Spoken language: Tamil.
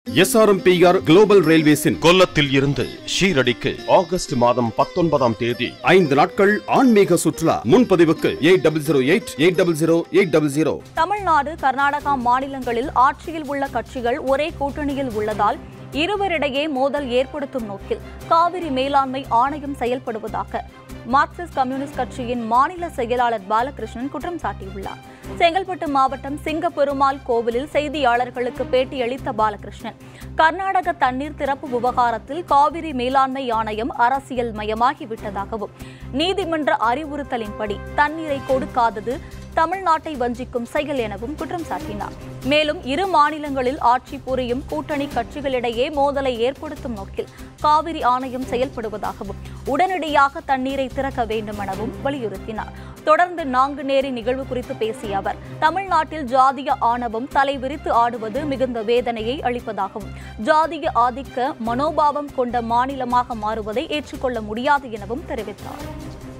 எஸ்ஆர்எம்பிஆர் குளோபல் ரயில்வேஸின் கொல்லத்தில் இருந்து ஷீரடிக்கு ஆகஸ்ட் மாதம் பத்தொன்பதாம் தேதி ஐந்து நாட்கள் ஆன்மீக சுற்றுலா முன்பதிவுக்கு eight double zero eight eight double zero eight double zero Tamil Nadu Karnataka மாநிலங்களில் ஆட்சியில் உள்ள கட்சிகள் ஒரே கூட்டணியில் உள்ளதால் இருவரிடையே மோதல் ஏற்படுத்தும் நோக்கில் காவிரி மேலாண்மை ஆணையம் செயல்படுவதாக மார்க்சிஸ்ட் கம்யூனிஸ்ட் கட்சியின் மாநில செயலாளர் பாலகிருஷ்ணன் குற்றம் சாட்டியுள்ளார் செங்கல்பட்டு மாவட்டம் சிங்கப்பெருமாள் கோவிலில் செய்தியாளர்களுக்கு பேட்டியளித்த பாலகிருஷ்ணன் கர்நாடக தண்ணீர் திறப்பு விவகாரத்தில் காவிரி மேலாண்மை ஆணையம் அரசியல் மயமாகிவிட்டதாகவும் நீதிமன்ற அறிவுறுத்தலின்படி தண்ணீரை கொடுக்காதது தமிழ்நாட்டை வஞ்சிக்கும் செயல் எனவும் குற்றம் சாட்டினார் மேலும் இரு மாநிலங்களில் ஆட்சி புரியும் கூட்டணி கட்சிகளிடையே மோதலை ஏற்படுத்தும் நோக்கில் காவிரி ஆணையம் செயல்படுவதாகவும் உடனடியாக தண்ணீரை திறக்க வேண்டும் எனவும் வலியுறுத்தினார் தொடர்ந்து நாங்குநேரி நிகழ்வு குறித்து பேசிய அவர் தமிழ்நாட்டில் ஜாதிய ஆணவம் தலைவிரித்து ஆடுவது மிகுந்த வேதனையை அளிப்பதாகவும் ஜாதிய ஆதிக்க மனோபாவம் கொண்ட மாநிலமாக மாறுவதை ஏற்றுக்கொள்ள முடியாது எனவும் தெரிவித்தார்